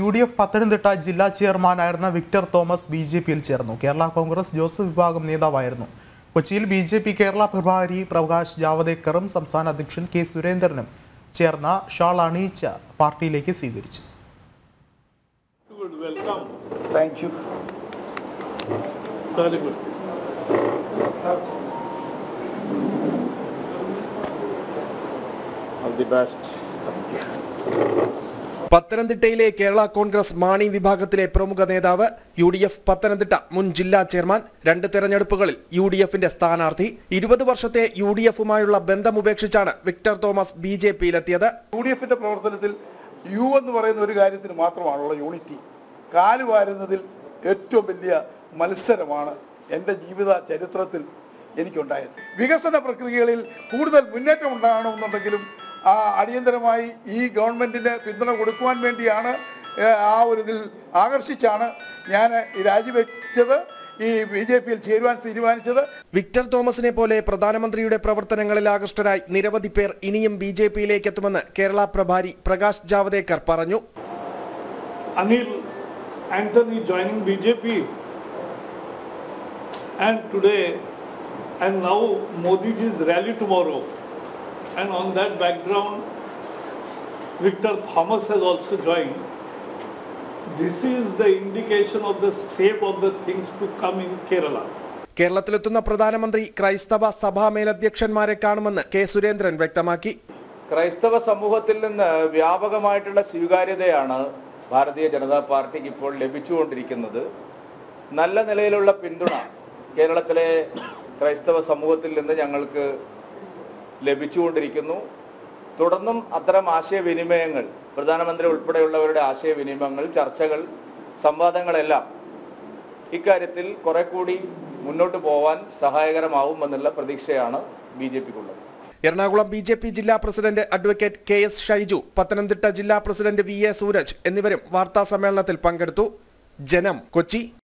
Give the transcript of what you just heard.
U D F Pathanamthitta ജില്ലാ ചെയർമാനായിരുന്ന Victor Thomas B J പിയിൽ ചേർന്നു കേരള കോൺഗ്രസ് ജോസഫ് വിഭാഗം നേതാവായിരുന്നു കൊച്ചിയിൽ ബി ജെ പി കേരള പ്രഭാരി പ്രകാശ് ജാവദേക്കറും സംസ്ഥാന അധ്യക്ഷൻ കെ സുരേന്ദ്രനും ചേർന്ന ഷാൾ അണിയിച്ച് പാർട്ടിയിലേക്ക് സ്വീകരിച്ചു Good, welcome. Thank you. Very good. All the best. പത്തനംതിട്ടയിലെ കേരള കോൺഗ്രസ് മാണി വിഭാഗത്തിലെ പ്രമുഖ നേതാവ് യു ഡി എഫ് പത്തനംതിട്ട മുൻ ജില്ലാ ചെയർമാൻ രണ്ട് തെരഞ്ഞെടുപ്പുകളിൽ യു ഡി എഫിന്റെ സ്ഥാനാർത്ഥി ഇരുപത് വർഷത്തെ യു ഡി എഫുമായുള്ള ബന്ധം ഉപേക്ഷിച്ചാണ് വിക്ടർ തോമസ് ബി ജെ പിയിലെത്തിയത് യു ഡി എഫിന്റെ പ്രവർത്തനത്തിൽ യു എന്ന് പറയുന്ന ഒരു കാര്യത്തിന് മാത്രമാണുള്ള യൂണിറ്റി കാല് വാരുന്നതിൽ ഏറ്റവും വലിയ മത്സരമാണ് എൻ്റെ ജീവിത ചരിത്രത്തിൽ എനിക്കുണ്ടായത് വികസന പ്രക്രിയകളിൽ കൂടുതൽ മുന്നേറ്റം ഉണ്ടാകണമെന്നുണ്ടെങ്കിലും ആ അടിയന്തരമായി ഈ ഗവൺമെൻറ്റിന് പിന്തുണ കൊടുക്കുവാൻ വേണ്ടിയാണ് ഏഹ്, ആ ഒരു ഇതിൽ ആകർഷിച്ചാണ് ഞാൻ രാജിവെച്ചത് ഈ ബി ജെ പിയിൽ ചേരുവാൻ തീരുമാനിച്ചത് വിക്ടർ തോമസിനെ പോലെ പ്രധാനമന്ത്രിയുടെ പ്രവർത്തനങ്ങളിൽ ആകൃഷ്ടരായി നിരവധി പേർ ഇനിയും ബി ജെ പിയിലേക്ക് എത്തുമെന്ന് കേരള പ്രഭാരി പ്രകാശ് ജാവദേക്കർ പറഞ്ഞു Anil Anthony joining BJP. And today, and now Modi ji's rally tomorrow. And on that background, Victor Thomas has also joined. This is the indication of the shape of the things to come in Kerala. കേരളത്തിലെത്തുന്ന പ്രധാനമന്ത്രി ക്രൈസ്തവ സഭാ മേലധ്യക്ഷന്മാരെ കാണുമെന്ന് K Surendran വ്യക്തമാക്കി ക്രൈസ്തവ സമൂഹത്തിൽ നിന്ന് വ്യാപകമായിട്ടുള്ള സ്വീകാര്യതയാണ് ഭാരതീയ ജനതാ പാർട്ടിക്ക് ഇപ്പോൾ ലഭിച്ചുകൊണ്ടിരിക്കുന്നത് നല്ല നിലയിലുള്ള പിന്തുണ കേരളത്തിലെ ക്രൈസ്തവ സമൂഹത്തിൽ നിന്ന് ഞങ്ങൾക്ക് ലഭിച്ചുകൊണ്ടിരിക്കുന്നു തുടർന്നും അത്തരം ആശയവിനിമയങ്ങൾ പ്രധാനമന്ത്രി ഉൾപ്പെടെയുള്ളവരുടെ ആശയവിനിമയങ്ങൾ ചർച്ചകൾ സംവാദങ്ങളെല്ലാം ഇക്കാര്യത്തിൽ കുറെ കൂടി മുന്നോട്ട് പോവാൻ സഹായകരമാവുമെന്നുള്ള പ്രതീക്ഷയാണ് ബി ജെ പിക്കുള്ളത് എറണാകുളം ബി ജെ പി ജില്ലാ president advocate K S Shaiju Pathanamthitta ജില്ലാ പ്രസിഡന്റ് വി എ സൂരജ് എന്നിവരും വാർത്താ സമ്മേളനത്തിൽ പങ്കെടുത്തു ജനം കൊച്ചി